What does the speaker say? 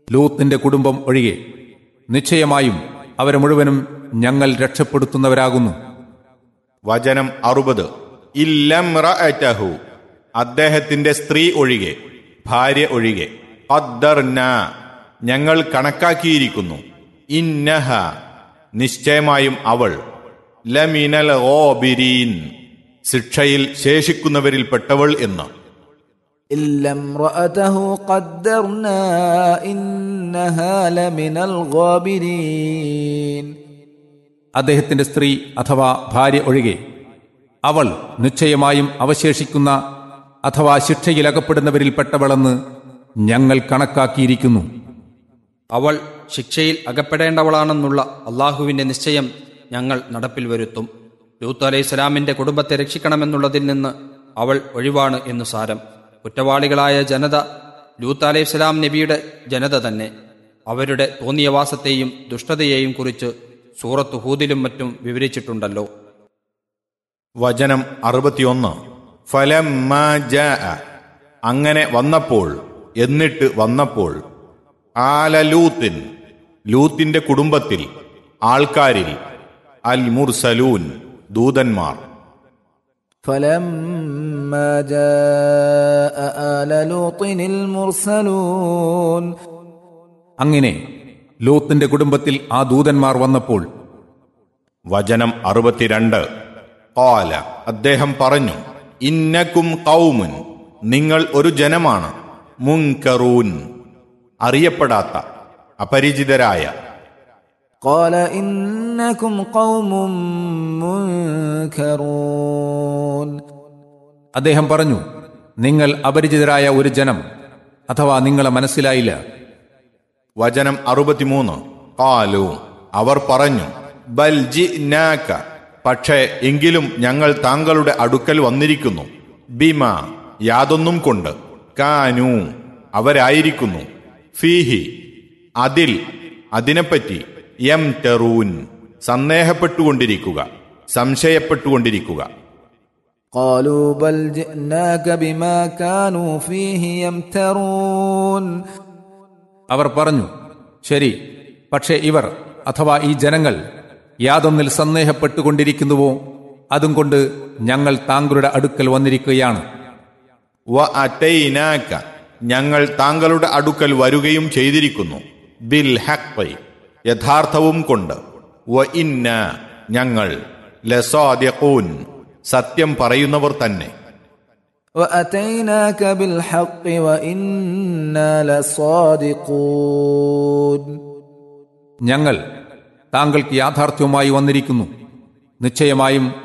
ലൂത്തിന്റെ കുടുംബം ഒഴികെ നിശ്ചയമായും അവരെ മുഴുവനും ഞങ്ങൾ രക്ഷപ്പെടുത്തുന്നവരാകുന്നു വചനം അറുപത് ഇല്ലംറഅറ്റഹു അദ്ദേഹത്തിന്റെ സ്ത്രീ ഒഴികെ ഭാര്യ ഒഴികെ ഖദ്ദർന ഞങ്ങൾ കണക്കാക്കിയിരിക്കുന്നു ഇന്നഹ നിശ്ചയമായും അവൾ ലമിനൽ ഗോബിരീൻ ശിക്ഷയിൽ ശേഷിക്കുന്നവരിൽപ്പെട്ടവൾ എന്ന് إلا امرأته قدرنا إنها لمن الغابرين അദ്ദേഹത്തിന്റെ സ്ത്രീ അഥവാ ഭാര്യ ഒഴികെ അവൾ നിശ്ചയമായും അവശേഷിക്കുന്ന അഥവാ ശിക്ഷയിലകപ്പെടുന്നവരിൽപ്പെട്ടവളെന്ന് ഞങ്ങൾ കണക്കാക്കിയിരിക്കുന്നു അവൾ ശിക്ഷയിൽ അകപ്പെടേണ്ടവളാണെന്നുള്ള അള്ളാഹുവിന്റെ നിശ്ചയം ഞങ്ങൾ നടപ്പിൽ വരുത്തും ലൂത്ത് അലൈഹി സ്വലാമിന്റെ കുടുംബത്തെ രക്ഷിക്കണമെന്നുള്ളതിൽ നിന്ന് അവൾ ഒഴിവാണ് എന്നു സാരം കുറ്റവാളികളായ ജനത ലൂത്ത് അലൈഹി സ്വലാം നബിയുടെ ജനത തന്നെ അവരുടെ തോന്നിയവാസത്തെയും ദുഷ്ടതയെയും കുറിച്ച് സൂറത്ത് ഹൂദിലും മറ്റും വിവരിച്ചിട്ടുണ്ടല്ലോ വചനം അറുപത്തിയൊന്ന് ഫലം അങ്ങനെ വന്നപ്പോൾ എന്നിട്ട് വന്നപ്പോൾ ആല ലൂത്തിൻ ലൂത്തിന്റെ കുടുംബത്തിൽ ആൾക്കാരിൽ അൽ മുർസലൂൻ ദൂതന്മാർ فلما جاء آل لوط المرسلون അങ്ങനെ ലൂത്തിന്റെ കുടുംബത്തിൽ ആ ദൂതന്മാർ വന്നപ്പോൾ വചനം അറുപത്തിരണ്ട് കാല അദ്ദേഹം പറഞ്ഞു ഇന്നക്കും കൗമുൻ നിങ്ങൾ ഒരു ജനമാണ് മുൻകറൂൻ അറിയപ്പെടാത്ത അപരിചിതരായ قال إنكم قوم منكرون അദ്ദേഹം പറഞ്ഞു നിങ്ങൾ അപരിചിതരായ ഒരു ജനം അഥവാ നിങ്ങളെ മനസ്സിലായില്ല വചനം അറുപത്തിമൂന്ന് കാലു അവർ പറഞ്ഞു ബൽ ജിനാക പക്ഷേ എങ്കിലും ഞങ്ങൾ താങ്കളുടെ അടുക്കൽ വന്നിരിക്കുന്നു ബിമ യാതൊന്നും കൊണ്ട് കാനു അവരായിരിക്കുന്നു ഫീഹി അതിൽ അതിനെപ്പറ്റി യം ടെറൂൻ സന്ദേഹപ്പെട്ടുകൊണ്ടിരിക്കുക സംശയപ്പെട്ടുകൊണ്ടിരിക്കുക قالوا بل جئناك بما كانوا فيه يمترون അവർ പറഞ്ഞു ശരി പക്ഷേ ഇവർ അഥവാ ഈ ജനങ്ങൾ യാതൊന്നിൽ സന്ദേഹപ്പെട്ടുകൊണ്ടിരിക്കുന്നുവോ അതും കൊണ്ട് ഞങ്ങൾ താങ്കളുടെ അടുക്കൽ വന്നിരിക്കുകയാണ് വ അറ്റൈനാക്ക ഞങ്ങൾ താങ്കളുടെ അടുക്കൽ വരികയും ചെയ്തിരിക്കുന്നു ബിൽ ഹക്വൈ യഥാർത്ഥവും കൊണ്ട് വ ഇന്ന ഞങ്ങൾ ലസാദിഖൂൻ സത്യം പറയുന്നവർ തന്നെ وأتيناك بالحق وإنا لصادقون ഞങ്ങൾ താങ്കൾക്ക് യാഥാർത്ഥ്യവുമായി വന്നിരിക്കുന്നു നിശ്ചയമായും